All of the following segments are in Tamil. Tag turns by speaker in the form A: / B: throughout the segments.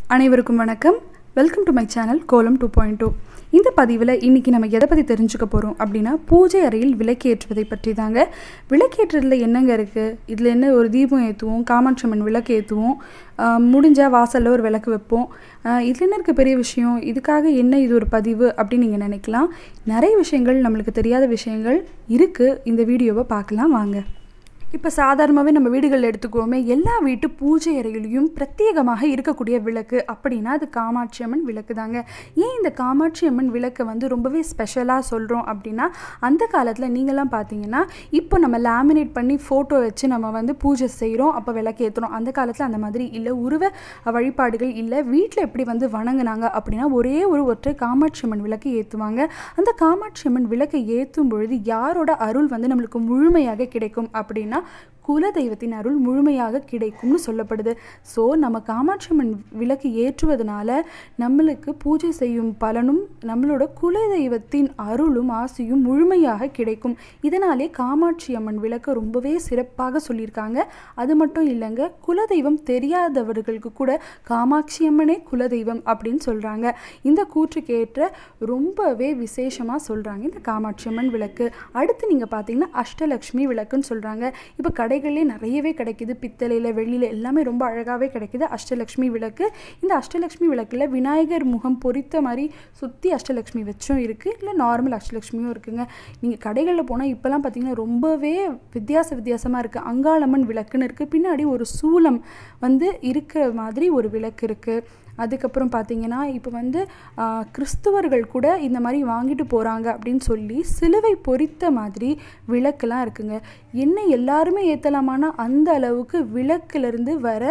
A: அனைவருக்கும் வணக்கம் welcome to my channel Kolam two point two இந்த பதிவில் இன்றைக்கி நம்ம எதை பற்றி தெரிஞ்சுக்க போகிறோம் அப்படின்னா பூஜை அறையில் விளக்கேற்றுவதை பற்றி தாங்க விளக்கேற்றுறதுல என்னங்க இருக்குது இதில் என்ன ஒரு தீபம் ஏற்றுவோம் காமாட்சம்மன் விளக்கு ஏற்றுவோம் முடிஞ்சால் வாசலில் ஒரு விளக்கு வைப்போம் இதில் என்ன இருக்க பெரிய விஷயம் இதுக்காக என்ன இது ஒரு பதிவு அப்படின்னு நீங்கள் நினைக்கலாம் நிறைய விஷயங்கள் நம்மளுக்கு தெரியாத விஷயங்கள் இருக்குது இந்த வீடியோவை பார்க்கலாம் வாங்க இப்போ சாதாரணமாகவே நம்ம வீடுகளில் எடுத்துக்குவோமே எல்லா வீட்டு பூஜை அறையிலையும் பிரத்யேகமாக இருக்கக்கூடிய விளக்கு அப்படின்னா அது காமாட்சி அம்மன் விளக்கு தாங்க ஏன் இந்த காமாட்சி அம்மன் விளக்கை வந்து ரொம்பவே ஸ்பெஷலாக சொல்கிறோம் அப்படின்னா அந்த காலத்தில் நீங்களாம் பார்த்தீங்கன்னா இப்போ நம்ம லேமினேட் பண்ணி ஃபோட்டோ வச்சு நம்ம வந்து பூஜை செய்கிறோம் அப்போ விளக்கு ஏற்றுறோம் அந்த காலத்தில் அந்த மாதிரி இல்லை உருவ வழிபாடுகள் இல்லை வீட்டில் எப்படி வந்து வணங்குனாங்க அப்படின்னா ஒரே ஒரு ஒற்றை காமாட்சி அம்மன் விளக்கு ஏற்றுவாங்க அந்த காமாட்சி அம்மன் விளக்கை ஏற்றும் பொழுது யாரோட அருள் வந்து நம்மளுக்கு முழுமையாக கிடைக்கும் அப்படின்னா குலதெய்வத்தின் அருள் முழுமையாக கிடைக்கும்னு சொல்லப்படுது ஸோ நம்ம காமாட்சி அம்மன் விளக்கு ஏற்றுவதனால நம்மளுக்கு பூஜை செய்யும் பலனும் நம்மளோட குலதெய்வத்தின் அருளும் ஆசையும் முழுமையாக கிடைக்கும் இதனாலே காமாட்சி அம்மன் விளக்கு ரொம்பவே சிறப்பாக சொல்லியிருக்காங்க அது மட்டும் இல்லைங்க குலதெய்வம் தெரியாதவர்களுக்கு கூட காமாட்சி அம்மனே குலதெய்வம் அப்படின்னு சொல்கிறாங்க இந்த கூற்றுக்கு ஏற்ற ரொம்பவே விசேஷமாக சொல்கிறாங்க இந்த காமாட்சி அம்மன் விளக்கு அடுத்து நீங்கள் பார்த்தீங்கன்னா அஷ்டலக்ஷ்மி விளக்குன்னு சொல்கிறாங்க இப்போ கடைகளே நிறையவே கிடைக்குது பித்தளையில் வெள்ளியில் எல்லாமே ரொம்ப அழகாகவே கிடைக்குது அஷ்டலக்ஷ்மி விளக்கு இந்த அஷ்டலக்ஷ்மி விளக்கில் விநாயகர் முகம் பொறித்த மாதிரி சுற்றி அஷ்டலக்ஷ்மி வச்சும் இருக்குது இல்லை நார்மல் அஷ்டலக்ஷ்மியும் இருக்குங்க நீங்கள் கடைகளில் போனால் இப்போலாம் பார்த்தீங்கன்னா ரொம்பவே வித்தியாச வித்தியாசமாக இருக்குது அங்காளம்மன் விளக்குன்னு இருக்குது பின்னாடி ஒரு சூலம் வந்து இருக்கிற மாதிரி ஒரு விளக்கு இருக்குது அதுக்கப்புறம் பார்த்தீங்கன்னா இப்போ வந்து கிறிஸ்துவர்கள் கூட இந்த மாதிரி வாங்கிட்டு போகிறாங்க அப்படின்னு சொல்லி சிலுவை பொறித்த மாதிரி விளக்கெல்லாம் இருக்குங்க என்ன எல்லாருமே ஏற்றலாமானா அந்த அளவுக்கு விளக்குலேருந்து வர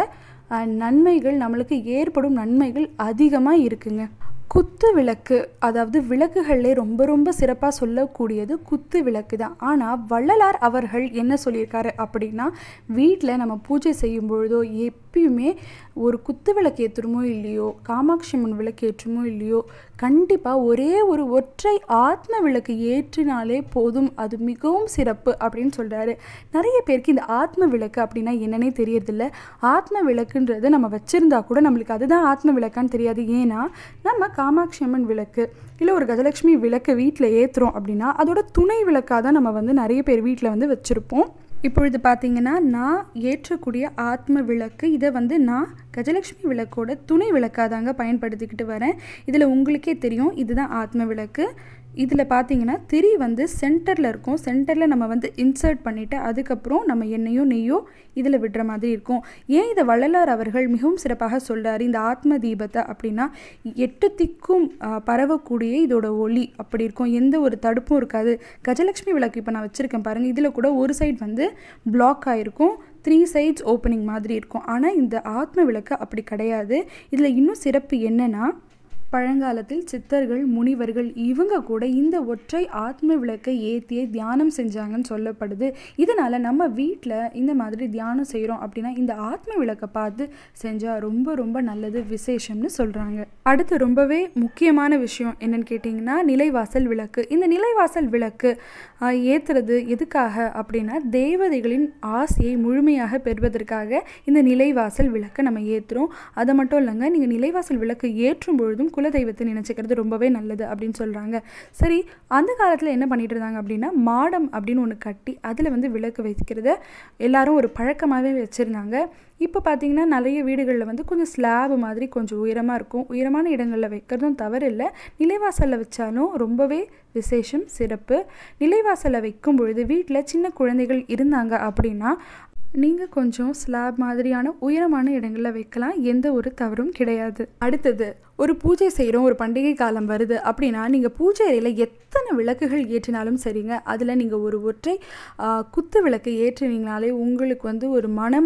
A: நன்மைகள் நம்மளுக்கு ஏற்படும் நன்மைகள் அதிகமாக இருக்குங்க குத்து விளக்கு அதாவது விளக்குகளிலே ரொம்ப ரொம்ப சிறப்பாக சொல்லக்கூடியது குத்து விளக்கு தான் ஆனால் வள்ளலார் அவர்கள் என்ன சொல்லியிருக்காரு அப்படின்னா வீட்டில் நம்ம பூஜை செய்யும் பொழுதோ எப்பயுமே ஒரு குத்து விளக்கு ஏற்றுறமோ இல்லையோ காமாட்சி அம்மன் விளக்கு ஏற்றுமோ இல்லையோ கண்டிப்பாக ஒரே ஒரு ஒற்றை ஆத்ம விளக்கு ஏற்றினாலே போதும் அது மிகவும் சிறப்பு அப்படின்னு சொல்கிறாரு நிறைய பேருக்கு இந்த ஆத்ம விளக்கு அப்படின்னா என்னன்னே தெரியறதில்ல ஆத்ம விளக்குன்றது நம்ம வச்சுருந்தா கூட நம்மளுக்கு அதுதான் ஆத்ம விளக்கான்னு தெரியாது ஏன்னா நம்ம காமாட்சி அம்மன் விளக்கு இல்லை ஒரு கஜலட்சுமி விளக்கு வீட்டில் ஏற்றுறோம் அப்படின்னா அதோட துணை விளக்காக தான் நம்ம வந்து நிறைய பேர் வீட்டில் வந்து வச்சுருப்போம் இப்பொழுது பார்த்தீங்கன்னா நான் ஏற்றக்கூடிய ஆத்ம விளக்கு இதை வந்து நான் கஜலட்சுமி விளக்கோட துணை விளக்காக தாங்க பயன்படுத்திக்கிட்டு வரேன் இதில் உங்களுக்கே தெரியும் இதுதான் ஆத்ம விளக்கு இதில் பார்த்தீங்கன்னா திரி வந்து சென்டரில் இருக்கும் சென்டரில் நம்ம வந்து இன்சர்ட் பண்ணிவிட்டு அதுக்கப்புறம் நம்ம எண்ணெயோ நெய்யோ இதில் விடுற மாதிரி இருக்கும் ஏன் இதை வள்ளலார் அவர்கள் மிகவும் சிறப்பாக சொல்கிறார் இந்த ஆத்ம தீபத்தை அப்படின்னா எட்டு திக்கும் பரவக்கூடிய இதோட ஒளி அப்படி இருக்கும் எந்த ஒரு தடுப்பும் இருக்காது கஜலட்சுமி விளக்கு இப்போ நான் வச்சுருக்கேன் பாருங்கள் இதில் கூட ஒரு சைடு வந்து பிளாக் ஆகிருக்கும் த்ரீ சைட்ஸ் ஓப்பனிங் மாதிரி இருக்கும் ஆனால் இந்த ஆத்ம விளக்கு அப்படி கிடையாது இதில் இன்னும் சிறப்பு என்னென்னா பழங்காலத்தில் சித்தர்கள் முனிவர்கள் இவங்க கூட இந்த ஒற்றை ஆத்ம விளக்கை ஏற்றியே தியானம் செஞ்சாங்கன்னு சொல்லப்படுது இதனால் நம்ம வீட்டில் இந்த மாதிரி தியானம் செய்கிறோம் அப்படின்னா இந்த ஆத்ம விளக்கை பார்த்து செஞ்சால் ரொம்ப ரொம்ப நல்லது விசேஷம்னு சொல்கிறாங்க அடுத்து ரொம்பவே முக்கியமான விஷயம் என்னன்னு கேட்டிங்கன்னா நிலைவாசல் விளக்கு இந்த நிலைவாசல் விளக்கு ஏற்றுறது எதுக்காக அப்படின்னா தேவதைகளின் ஆசையை முழுமையாக பெறுவதற்காக இந்த நிலைவாசல் விளக்கை நம்ம ஏற்றுறோம் அதை மட்டும் இல்லைங்க நீங்கள் நிலைவாசல் விளக்கு ஏற்றும் பொழுதும் குலதெய்வத்தை நினச்சிக்கிறது ரொம்பவே நல்லது அப்படின்னு சொல்கிறாங்க சரி அந்த காலத்தில் என்ன பண்ணிட்டு இருந்தாங்க அப்படின்னா மாடம் அப்படின்னு ஒன்று கட்டி அதில் வந்து விளக்கு வைக்கிறத எல்லாரும் ஒரு பழக்கமாகவே வச்சுருந்தாங்க இப்போ பார்த்தீங்கன்னா நிறைய வீடுகளில் வந்து கொஞ்சம் ஸ்லாப் மாதிரி கொஞ்சம் உயரமாக இருக்கும் உயரமான இடங்களில் வைக்கிறதும் தவறு இல்லை நிலைவாசலில் வச்சாலும் ரொம்பவே விசேஷம் சிறப்பு நிலைவாசலில் வைக்கும் பொழுது வீட்டில் சின்ன குழந்தைகள் இருந்தாங்க அப்படின்னா நீங்கள் கொஞ்சம் ஸ்லாப் மாதிரியான உயரமான இடங்களில் வைக்கலாம் எந்த ஒரு தவறும் கிடையாது அடுத்தது ஒரு பூஜை செய்கிறோம் ஒரு பண்டிகை காலம் வருது அப்படின்னா நீங்கள் பூஜை அறையில் எத்தனை விளக்குகள் ஏற்றினாலும் சரிங்க அதில் நீங்கள் ஒரு ஒற்றை குத்து விளக்கு ஏற்றினீங்கனாலே உங்களுக்கு வந்து ஒரு மனம்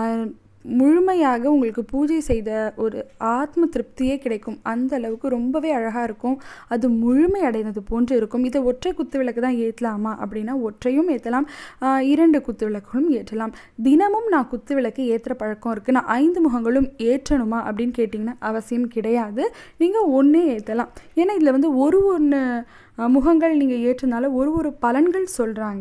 A: முழுமையாக உங்களுக்கு பூஜை செய்த ஒரு ஆத்ம திருப்தியே கிடைக்கும் அந்த அளவுக்கு ரொம்பவே அழகாக இருக்கும் அது முழுமை அடைந்தது போன்று இருக்கும் இதை ஒற்றை குத்து விளக்கு தான் ஏற்றலாமா அப்படின்னா ஒற்றையும் ஏற்றலாம் இரண்டு குத்து விளக்குகளும் ஏற்றலாம் தினமும் நான் குத்து விளக்கு ஏற்றுற பழக்கம் இருக்குது நான் ஐந்து முகங்களும் ஏற்றணுமா அப்படின்னு கேட்டிங்கன்னா அவசியம் கிடையாது நீங்கள் ஒன்றே ஏற்றலாம் ஏன்னா இதில் வந்து ஒரு ஒன்று முகங்கள் நீங்கள் ஏற்றினால ஒரு ஒரு பலன்கள் சொல்கிறாங்க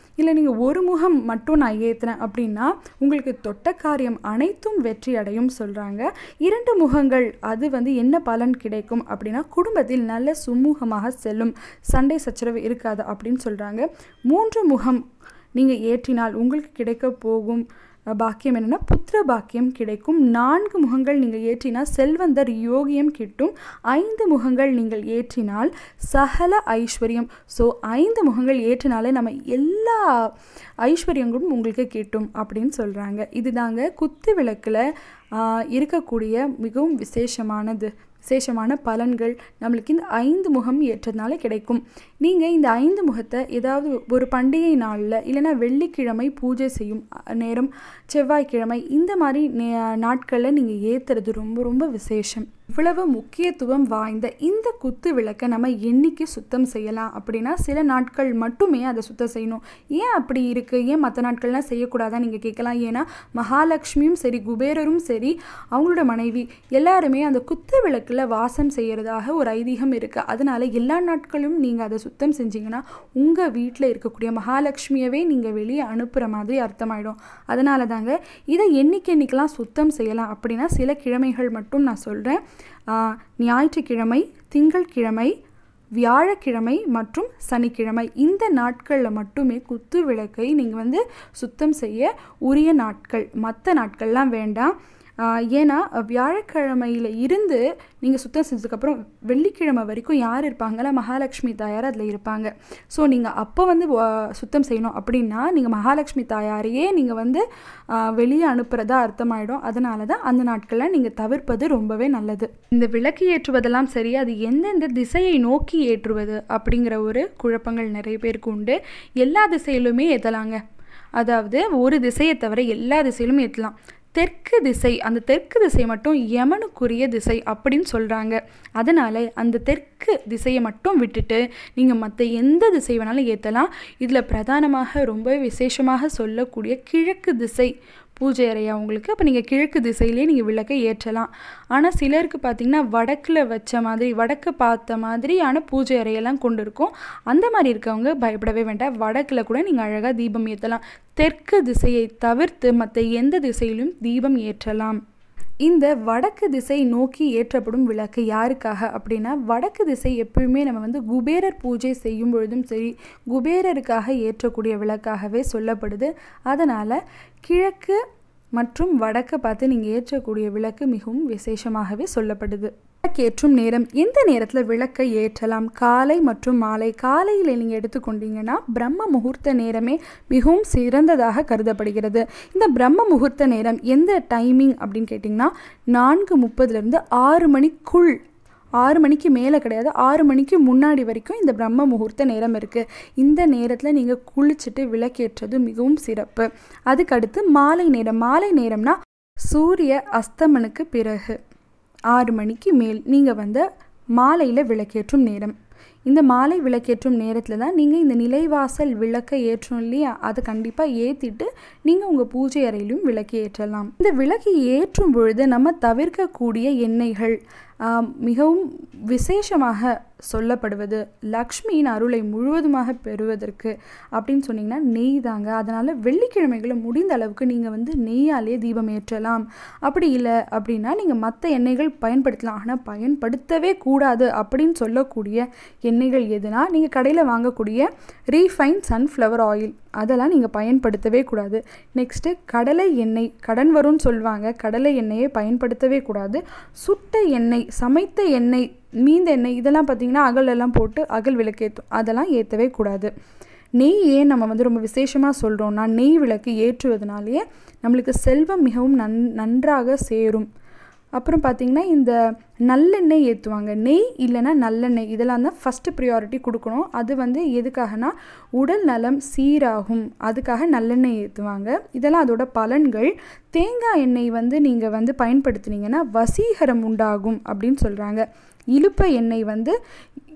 A: இல்லை நீங்கள் ஒரு முகம் மட்டும் நான் ஏற்றுனேன் அப்படின்னா உங்களுக்கு தொட்ட காரியம் அனைத்தும் வெற்றி அடையும் சொல்கிறாங்க இரண்டு முகங்கள் அது வந்து என்ன பலன் கிடைக்கும் அப்படின்னா குடும்பத்தில் நல்ல சுமூகமாக செல்லும் சண்டை சச்சரவு இருக்காது அப்படின்னு சொல்கிறாங்க மூன்று முகம் நீங்கள் ஏற்றினால் உங்களுக்கு கிடைக்க போகும் பாக்கியம் என்னென்னா புத்திர பாக்கியம் கிடைக்கும் நான்கு முகங்கள் நீங்கள் ஏற்றினால் செல்வந்தர் யோகியம் கிட்டும் ஐந்து முகங்கள் நீங்கள் ஏற்றினால் சகல ஐஸ்வர்யம் ஸோ ஐந்து முகங்கள் ஏற்றினாலே நம்ம எல்லா ஐஸ்வர்யங்களும் உங்களுக்கு கிட்டும் அப்படின்னு சொல்கிறாங்க இதுதாங்க குத்து விளக்கில் இருக்கக்கூடிய மிகவும் விசேஷமானது விசேஷமான பலன்கள் நம்மளுக்கு இந்த ஐந்து முகம் ஏற்றதுனால கிடைக்கும் நீங்கள் இந்த ஐந்து முகத்தை ஏதாவது ஒரு பண்டிகை நாளில் இல்லைன்னா வெள்ளிக்கிழமை பூஜை செய்யும் நேரம் செவ்வாய்க்கிழமை இந்த மாதிரி நாட்களில் நீங்கள் ஏற்றுறது ரொம்ப ரொம்ப விசேஷம் இவ்வளவு முக்கியத்துவம் வாய்ந்த இந்த குத்து விளக்கை நம்ம என்னைக்கு சுத்தம் செய்யலாம் அப்படின்னா சில நாட்கள் மட்டுமே அதை சுத்தம் செய்யணும் ஏன் அப்படி இருக்குது ஏன் மற்ற நாட்கள்லாம் செய்யக்கூடாதான் நீங்கள் கேட்கலாம் ஏன்னா மகாலட்சுமியும் சரி குபேரரும் சரி அவங்களோட மனைவி எல்லாருமே அந்த குத்து விளக்கில் வாசம் செய்கிறதாக ஒரு ஐதீகம் இருக்குது அதனால் எல்லா நாட்களும் நீங்கள் அதை சுத்தம் செஞ்சீங்கன்னா உங்கள் வீட்டில் இருக்கக்கூடிய மகாலட்சுமியவே நீங்கள் வெளியே அனுப்புகிற மாதிரி அர்த்தமாயிடும் அதனால தாங்க இதை என்னைக்கு என்னைக்கெல்லாம் சுத்தம் செய்யலாம் அப்படின்னா சில கிழமைகள் மட்டும் நான் சொல்கிறேன் ஞாயிற்றுக்கிழமை திங்கள்கிழமை வியாழக்கிழமை மற்றும் சனிக்கிழமை இந்த நாட்களில் மட்டுமே குத்து விளக்கை நீங்கள் வந்து சுத்தம் செய்ய உரிய நாட்கள் மற்ற நாட்கள்லாம் வேண்டாம் ஏன்னா வியாழக்கிழமையில் இருந்து நீங்கள் சுத்தம் செஞ்சதுக்கப்புறம் வெள்ளிக்கிழமை வரைக்கும் யார் இருப்பாங்களா மகாலட்சுமி தாயார் அதில் இருப்பாங்க ஸோ நீங்கள் அப்போ வந்து சுத்தம் செய்யணும் அப்படின்னா நீங்கள் மகாலட்சுமி தாயாரையே நீங்கள் வந்து வெளியே அனுப்புகிறதா அர்த்தமாயிடும் அதனால தான் அந்த நாட்களில் நீங்கள் தவிர்ப்பது ரொம்பவே நல்லது இந்த விளக்கு ஏற்றுவதெல்லாம் சரி அது எந்தெந்த திசையை நோக்கி ஏற்றுவது அப்படிங்கிற ஒரு குழப்பங்கள் நிறைய பேருக்கு உண்டு எல்லா திசையிலுமே ஏற்றலாங்க அதாவது ஒரு திசையை தவிர எல்லா திசையிலும் ஏற்றலாம் தெற்கு திசை அந்த தெற்கு திசை மட்டும் யமனுக்குரிய திசை அப்படின்னு சொல்கிறாங்க அதனால் அந்த தெற்கு திசையை மட்டும் விட்டுட்டு நீங்கள் மற்ற எந்த திசை வேணாலும் ஏற்றலாம் இதில் பிரதானமாக ரொம்ப விசேஷமாக சொல்லக்கூடிய கிழக்கு திசை பூஜை அறையா உங்களுக்கு அப்போ நீங்கள் கிழக்கு திசையிலே நீங்கள் விளக்கை ஏற்றலாம் ஆனால் சிலருக்கு பார்த்திங்கன்னா வடக்கில் வச்ச மாதிரி வடக்கு பார்த்த மாதிரியான பூஜை அறையெல்லாம் கொண்டு இருக்கும் அந்த மாதிரி இருக்கவங்க பயப்படவே வேண்டாம் வடக்கில் கூட நீங்கள் அழகாக தீபம் ஏற்றலாம் தெற்கு திசையை தவிர்த்து மற்ற எந்த திசையிலும் தீபம் ஏற்றலாம் இந்த வடக்கு திசை நோக்கி ஏற்றப்படும் விளக்கு யாருக்காக அப்படின்னா வடக்கு திசை எப்பயுமே நம்ம வந்து குபேரர் பூஜை செய்யும் பொழுதும் சரி குபேரருக்காக ஏற்றக்கூடிய விளக்காகவே சொல்லப்படுது அதனால் கிழக்கு மற்றும் வடக்கு பார்த்து நீங்கள் ஏற்றக்கூடிய விளக்கு மிகவும் விசேஷமாகவே சொல்லப்படுது விளக்கேற்றும் நேரம் எந்த நேரத்தில் விளக்கை ஏற்றலாம் காலை மற்றும் மாலை காலையில் நீங்கள் எடுத்துக்கொண்டீங்கன்னா பிரம்ம முகூர்த்த நேரமே மிகவும் சிறந்ததாக கருதப்படுகிறது இந்த பிரம்ம முகூர்த்த நேரம் எந்த டைமிங் அப்படின்னு கேட்டிங்கன்னா நான்கு முப்பதுலேருந்து ஆறு மணிக்குள் ஆறு மணிக்கு மேலே கிடையாது ஆறு மணிக்கு முன்னாடி வரைக்கும் இந்த பிரம்ம முகூர்த்த நேரம் இருக்குது இந்த நேரத்தில் நீங்கள் குளிச்சுட்டு விளக்கேற்றது மிகவும் சிறப்பு அதுக்கடுத்து மாலை நேரம் மாலை நேரம்னா சூரிய அஸ்தமனுக்கு பிறகு ஆறு மணிக்கு மேல் நீங்கள் வந்து மாலையில் விளக்கேற்றும் நேரம் இந்த மாலை விளக்கேற்றும் நேரத்தில் தான் நீங்கள் இந்த நிலைவாசல் விளக்கை ஏற்றணும் இல்லையா அதை கண்டிப்பாக ஏற்றிட்டு நீங்கள் உங்கள் பூஜை அறையிலும் விளக்கு ஏற்றலாம் இந்த விளக்கு ஏற்றும் பொழுது நம்ம தவிர்க்கக்கூடிய எண்ணெய்கள் மிகவும் விசேஷமாக சொல்லப்படுவது லக்ஷ்மியின் அருளை முழுவதுமாக பெறுவதற்கு அப்படின்னு சொன்னிங்கன்னா நெய் தாங்க அதனால் வெள்ளிக்கிழமைகளை முடிந்த அளவுக்கு நீங்கள் வந்து நெய்யாலே தீபம் ஏற்றலாம் அப்படி இல்லை அப்படின்னா நீங்கள் மற்ற எண்ணெய்கள் பயன்படுத்தலாம் ஆனால் பயன்படுத்தவே கூடாது அப்படின்னு சொல்லக்கூடிய எண்ணெய்கள் எதுனா நீங்கள் கடையில் வாங்கக்கூடிய ரீஃபைன் சன்ஃப்ளவர் ஆயில் அதெல்லாம் நீங்கள் பயன்படுத்தவே கூடாது நெக்ஸ்ட்டு கடலை எண்ணெய் கடன் வரும்னு சொல்லுவாங்க கடலை எண்ணெயை பயன்படுத்தவே கூடாது சுட்ட எண்ணெய் சமைத்த எண்ணெய் மீந்த எண்ணெய் இதெல்லாம் பார்த்திங்கன்னா அகலெல்லாம் போட்டு அகல் விளக்கேற்றும் அதெல்லாம் ஏற்றவே கூடாது நெய் ஏன் நம்ம வந்து ரொம்ப விசேஷமாக சொல்கிறோம்னா நெய் விளக்கு ஏற்றுவதனாலேயே நம்மளுக்கு செல்வம் மிகவும் நன் நன்றாக சேரும் அப்புறம் பார்த்திங்கன்னா இந்த நல்லெண்ணெய் ஏற்றுவாங்க நெய் இல்லைன்னா நல்லெண்ணெய் இதெல்லாம் தான் ஃபஸ்ட்டு ப்ரியாரிட்டி கொடுக்கணும் அது வந்து எதுக்காகனா உடல் நலம் சீராகும் அதுக்காக நல்லெண்ணெய் ஏற்றுவாங்க இதெல்லாம் அதோட பலன்கள் தேங்காய் எண்ணெய் வந்து நீங்கள் வந்து பயன்படுத்துனீங்கன்னா வசீகரம் உண்டாகும் அப்படின்னு சொல்கிறாங்க இழுப்ப எண்ணெய் வந்து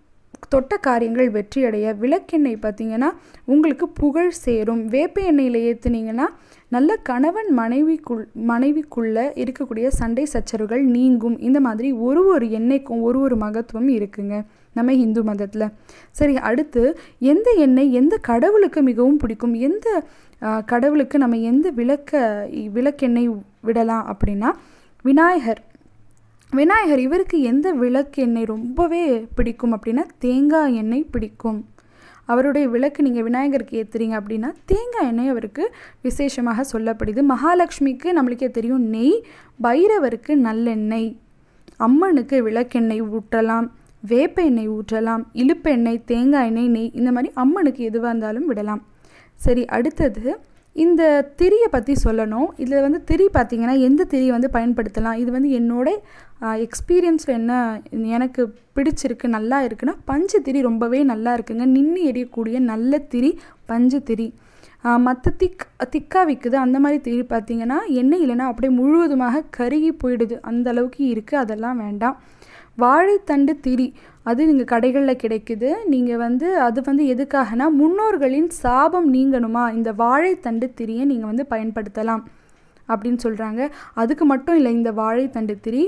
A: தொட்ட காரியங்கள் வெற்றியடைய விளக்கெண்ணெய் பார்த்தீங்கன்னா உங்களுக்கு புகழ் சேரும் வேப்ப எண்ணெயில் ஏற்றுனீங்கன்னா நல்ல கணவன் மனைவிக்குள் மனைவிக்குள்ளே இருக்கக்கூடிய சண்டை சச்சரவுகள் நீங்கும் இந்த மாதிரி ஒரு ஒரு எண்ணெய்க்கும் ஒரு ஒரு மகத்துவம் இருக்குங்க நம்ம இந்து மதத்தில் சரி அடுத்து எந்த எண்ணெய் எந்த கடவுளுக்கு மிகவும் பிடிக்கும் எந்த கடவுளுக்கு நம்ம எந்த விளக்க விளக்கெண்ணெய் விடலாம் அப்படின்னா விநாயகர் விநாயகர் இவருக்கு எந்த விளக்கு எண்ணெய் ரொம்பவே பிடிக்கும் அப்படின்னா தேங்காய் எண்ணெய் பிடிக்கும் அவருடைய விளக்கு நீங்கள் விநாயகருக்கு ஏற்றுறீங்க அப்படின்னா தேங்காய் எண்ணெய் அவருக்கு விசேஷமாக சொல்லப்படுது மகாலட்சுமிக்கு நம்மளுக்கே தெரியும் நெய் பைரவருக்கு நல்லெண்ணெய் அம்மனுக்கு விளக்கெண்ணெய் ஊற்றலாம் வேப்ப எண்ணெய் ஊற்றலாம் இழுப்பு எண்ணெய் தேங்காய் எண்ணெய் நெய் இந்த மாதிரி அம்மனுக்கு எதுவாக இருந்தாலும் விடலாம் சரி அடுத்தது இந்த திரியை பற்றி சொல்லணும் இதில் வந்து திரி பார்த்திங்கன்னா எந்த திரியை வந்து பயன்படுத்தலாம் இது வந்து என்னோட எக்ஸ்பீரியன்ஸில் என்ன எனக்கு பிடிச்சிருக்கு நல்லா இருக்குன்னா பஞ்சு திரி ரொம்பவே நல்லா இருக்குங்க நின்று எரியக்கூடிய நல்ல திரி பஞ்சு திரி மற்ற திக் திக்காக விற்குது அந்த மாதிரி திரி பார்த்திங்கன்னா எண்ணெய் இல்லைன்னா அப்படியே முழுவதுமாக கருகி போயிடுது அந்த அளவுக்கு இருக்குது அதெல்லாம் வேண்டாம் வாழைத்தண்டு திரி அது நீங்கள் கடைகளில் கிடைக்குது நீங்கள் வந்து அது வந்து எதுக்காகனா முன்னோர்களின் சாபம் நீங்கணுமா இந்த வாழைத்தண்டு திரியை நீங்கள் வந்து பயன்படுத்தலாம் அப்படின்னு சொல்கிறாங்க அதுக்கு மட்டும் இல்லை இந்த வாழைத்தண்டு திரி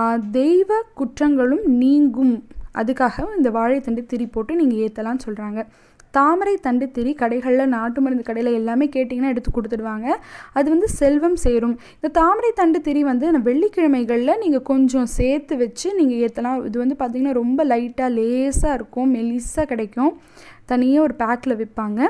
A: தெய்வ குற்றங்களும் நீங்கும் அதுக்காக இந்த வாழைத்தண்டு திரி போட்டு நீங்கள் ஏற்றலாம்னு சொல்கிறாங்க தாமரை தண்டு திரி கடைகளில் நாட்டு மருந்து கடையில் எல்லாமே கேட்டிங்கன்னா எடுத்து கொடுத்துடுவாங்க அது வந்து செல்வம் சேரும் இந்த தாமரை தண்டு திரி வந்து வெள்ளிக்கிழமைகளில் நீங்கள் கொஞ்சம் சேர்த்து வச்சு நீங்கள் ஏற்றலாம் இது வந்து பார்த்திங்கன்னா ரொம்ப லைட்டாக லேஸாக இருக்கும் மெலிஸாக கிடைக்கும் தனியாக ஒரு பேக்கில் விற்பாங்க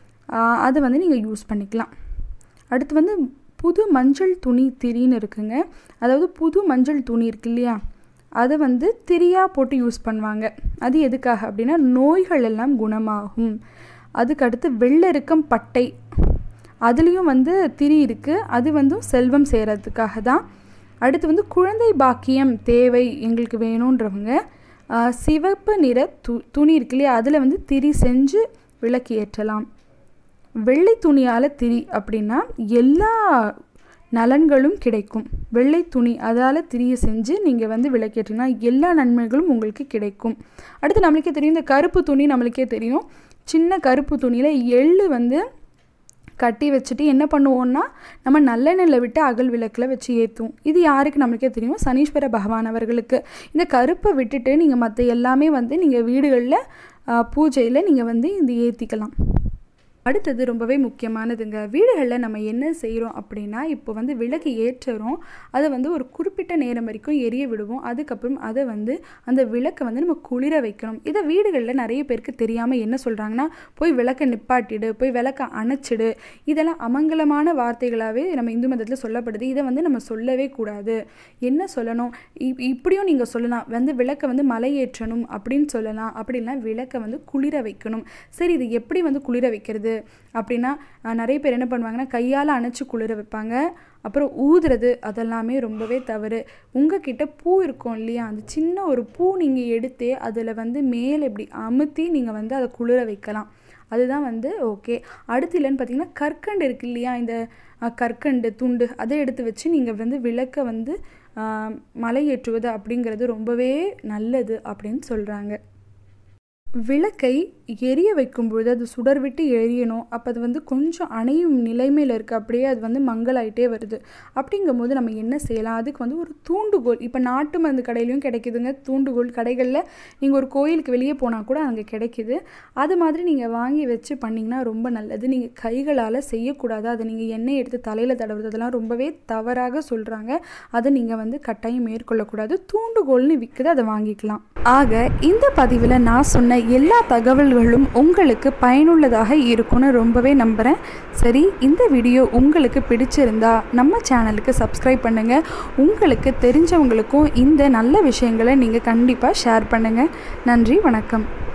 A: அதை வந்து நீங்கள் யூஸ் பண்ணிக்கலாம் அடுத்து வந்து புது மஞ்சள் துணி திரின்னு இருக்குங்க அதாவது புது மஞ்சள் துணி இருக்கு இல்லையா அதை வந்து திரியாக போட்டு யூஸ் பண்ணுவாங்க அது எதுக்காக அப்படின்னா நோய்கள் எல்லாம் குணமாகும் அதுக்கடுத்து வெள்ளெருக்கம் பட்டை அதுலேயும் வந்து திரி இருக்குது அது வந்து செல்வம் செய்கிறதுக்காக தான் அடுத்து வந்து குழந்தை பாக்கியம் தேவை எங்களுக்கு வேணுன்றவங்க சிவப்பு நிற து துணி இருக்கு இல்லையா அதில் வந்து திரி செஞ்சு விளக்கு ஏற்றலாம் வெள்ளை துணியால் திரி அப்படின்னா எல்லா நலன்களும் கிடைக்கும் வெள்ளை துணி அதால் திரியை செஞ்சு நீங்கள் வந்து விளக்கேற்றினா எல்லா நன்மைகளும் உங்களுக்கு கிடைக்கும் அடுத்து நம்மளுக்கே தெரியும் இந்த கருப்பு துணி நம்மளுக்கே தெரியும் சின்ன கருப்பு துணியில் எள்ளு வந்து கட்டி வச்சுட்டு என்ன பண்ணுவோன்னா நம்ம நல்லெண்ணெயில் விட்டு அகல் விளக்கில் வச்சு ஏற்றும் இது யாருக்கு நம்மளுக்கே தெரியும் சனீஸ்வர பகவான் அவர்களுக்கு இந்த கருப்பை விட்டுட்டு நீங்கள் மற்ற எல்லாமே வந்து நீங்கள் வீடுகளில் பூஜையில் நீங்கள் வந்து இது ஏற்றிக்கலாம் அடுத்தது ரொம்பவே முக்கியமானதுங்க வீடுகளில் நம்ம என்ன செய்கிறோம் அப்படின்னா இப்போ வந்து விளக்கு ஏற்றுறோம் அதை வந்து ஒரு குறிப்பிட்ட நேரம் வரைக்கும் எரிய விடுவோம் அதுக்கப்புறம் அதை வந்து அந்த விளக்கை வந்து நம்ம குளிர வைக்கணும் இதை வீடுகளில் நிறைய பேருக்கு தெரியாமல் என்ன சொல்கிறாங்கன்னா போய் விளக்கை நிப்பாட்டிடு போய் விளக்கை அணைச்சிடு இதெல்லாம் அமங்கலமான வார்த்தைகளாகவே நம்ம இந்து மதத்தில் சொல்லப்படுது இதை வந்து நம்ம சொல்லவே கூடாது என்ன சொல்லணும் இப் இப்படியும் நீங்கள் சொல்லலாம் வந்து விளக்கை வந்து மலை ஏற்றணும் அப்படின்னு சொல்லலாம் அப்படின்னா விளக்கை வந்து குளிர வைக்கணும் சரி இது எப்படி வந்து குளிர வைக்கிறது அப்படின்னா நிறைய பேர் என்ன பண்ணுவாங்கன்னா கையால் அணைச்சி குளிர வைப்பாங்க அப்புறம் ஊதுறது அதெல்லாமே ரொம்பவே தவறு உங்ககிட்ட பூ இருக்கும் இல்லையா அந்த சின்ன ஒரு பூ நீங்கள் எடுத்து அதில் வந்து மேலே இப்படி அமுத்தி நீங்கள் வந்து அதை குளிர வைக்கலாம் அதுதான் வந்து ஓகே அடுத்து இல்லைன்னு பார்த்தீங்கன்னா கற்கண்டு இருக்கு இல்லையா இந்த கற்கண்டு துண்டு அதை எடுத்து வச்சு நீங்கள் வந்து விளக்கை வந்து மலை ஏற்றுவது அப்படிங்கிறது ரொம்பவே நல்லது அப்படின்னு சொல்கிறாங்க விளக்கை எரிய வைக்கும்பொழுது அது சுடர் விட்டு எரியணும் அப்போ அது வந்து கொஞ்சம் அணையும் நிலைமையில் இருக்குது அப்படியே அது வந்து மங்கலாயிட்டே வருது அப்படிங்கும்போது நம்ம என்ன செய்யலாம் அதுக்கு வந்து ஒரு தூண்டுகோல் இப்போ நாட்டு மருந்து கடையிலையும் கிடைக்குதுங்க தூண்டுகோல் கடைகளில் நீங்கள் ஒரு கோயிலுக்கு வெளியே போனால் கூட அங்கே கிடைக்குது அது மாதிரி நீங்கள் வாங்கி வச்சு பண்ணிங்கன்னா ரொம்ப நல்லது நீங்கள் கைகளால் செய்யக்கூடாது அதை நீங்கள் எண்ணெய் எடுத்து தலையில் தடவுறதெல்லாம் ரொம்பவே தவறாக சொல்கிறாங்க அதை நீங்கள் வந்து கட்டாயம் மேற்கொள்ளக்கூடாது தூண்டுகோல்னு விற்குது அதை வாங்கிக்கலாம் ஆக இந்த பதிவில் நான் சொன்ன எல்லா தகவல்களும் உங்களுக்கு பயனுள்ளதாக இருக்கும்னு ரொம்பவே நம்புகிறேன் சரி இந்த வீடியோ உங்களுக்கு பிடிச்சிருந்தா நம்ம சேனலுக்கு சப்ஸ்கிரைப் பண்ணுங்கள் உங்களுக்கு தெரிஞ்சவங்களுக்கும் இந்த நல்ல விஷயங்களை நீங்கள் கண்டிப்பாக ஷேர் பண்ணுங்கள் நன்றி வணக்கம்